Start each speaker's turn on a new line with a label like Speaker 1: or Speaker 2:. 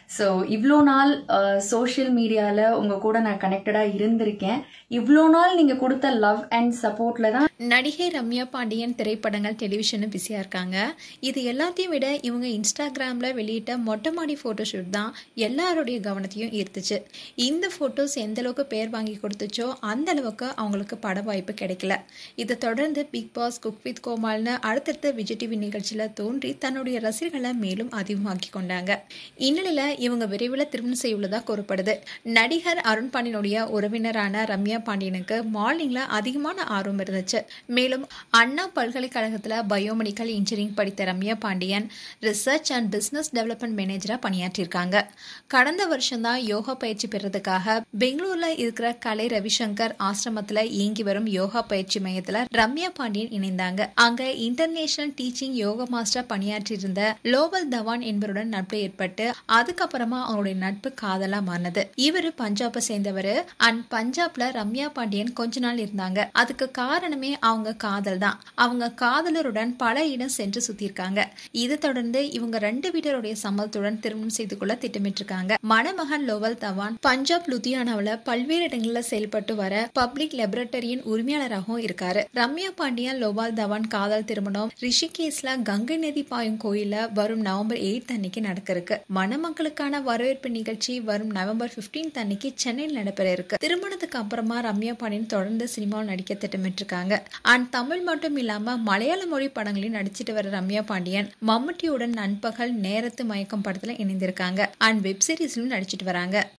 Speaker 1: so இவ்வளோ நாள் social மீடியாவில் உங்கள் கூட நான் கனெக்டடாக இருந்திருக்கேன் இவ்வளோ நாள் நீங்கள் கொடுத்த லவ் அண்ட் சப்போர்ட்டில் தான்
Speaker 2: நடிகை ரம்யா பாண்டியன் திரைப்படங்கள் டெலிவிஷனும் பிஸியாக இருக்காங்க இது எல்லாத்தையும் விட இவங்க இன்ஸ்டாகிராமில் வெளியிட்ட மொட்டை மாடி ஃபோட்டோஷூட் தான் எல்லாருடைய கவனத்தையும் ஈர்த்துச்சு இந்த ஃபோட்டோஸ் எந்த அளவுக்கு பேர் வாங்கி கொடுத்துச்சோ அந்த அளவுக்கு அவங்களுக்கு பட வாய்ப்பு கிடைக்கல இதை தொடர்ந்து பிக் பாஸ் குக் வித் கோமால்னு அடுத்தடுத்த விஜய் டிவி நிகழ்ச்சியில் தோன்றி தன்னுடைய ரசிகர்களை மேலும் அதிகமாக்கி கொண்டாங்க இந்நிலையில் இவங்க விரைவில் திருமணம் செய்யுள்ளதாக கூறப்படுது நடிகர் அருண் பாண்டியனுடைய உறவினரான ரம்யா பாண்டியனுக்கு மார்னிங்கில் அதிகமான ஆர்வம் இருந்துச்சு மேலும் அண்ணா பல்கலைக்கழகத்தில் பயோமெடிக்கல் இன்ஜினியரிங் படித்த Ramya Pandian research and business development மேனேஜராக பணியாற்றியிருக்காங்க கடந்த வருஷம்தான் யோகா பயிற்சி பெறதுக்காக பெங்களூர்ல இருக்கிற கலை ரவிசங்கர் ஆசிரமத்தில் இயங்கி வரும் யோகா பயிற்சி மையத்தில் ரம்யா பாண்டியன் இணைந்தாங்க அங்க இன்டர்நேஷனல் டீச்சிங் யோகா மாஸ்டர் பணியாற்றியிருந்த லோவல் தவான் என்பவருடன் நட்பு ஏற்பட்டு அதுக்கப்புறமா அவங்களுடைய நட்பு காதலா மாறினது இவரு பஞ்சாபை சேர்ந்தவர் அண்ட் பஞ்சாப்ல ரம்யா பாண்டியன் கொஞ்ச நாள் இருந்தாங்க அதுக்கு காரணமே அவங்க காதல் தான் அவங்க காதலருடன் பல இடம் சென்று சுத்திருக்காங்க இதை தொடர்ந்து இவங்க ரெண்டு வீட்டருடைய சம்மதத்துடன் திருமணம் செய்து கொள்ள திட்டமிட்டிருக்காங்க மணமகன் லோவல் தவான் பஞ்சாப் லுதியானாவில் பல்வேறு இடங்களில் செயல்பட்டு வர பப்ளிக் லெபரட்டரியின் உரிமையாளராகவும் இருக்காரு ரம்யா பாண்டியன் லோவால் தவான் காதல் திருமணம் ரிஷிகேஸ்ல கங்கை நதி பாயும் கோயில வரும் நவம்பர் எயிட் அன்னைக்கு நடக்க இருக்கு மணமக்களுக்கான வரவேற்பு நிகழ்ச்சி வரும் நவம்பர் 15 அன்னைக்கு சென்னையில் நடைபெற இருக்கு திருமணத்துக்கு அப்புறமா ரம்யா பாண்டியன் தொடர்ந்து சினிமாவில் நடிக்க திட்டமிட்டிருக்காங்க அண்ட் தமிழ் மட்டும் இல்லாம மலையாள மொழி படங்களையும் நடிச்சிட்டு வர ரம்யா பாண்டியன் மம்முட்டியுடன் நண்பகல் நேரத்து மயக்கம் படத்துல இணைந்திருக்காங்க அண்ட் வெப் சீரிஸ்லயும் நடிச்சிட்டு வராங்க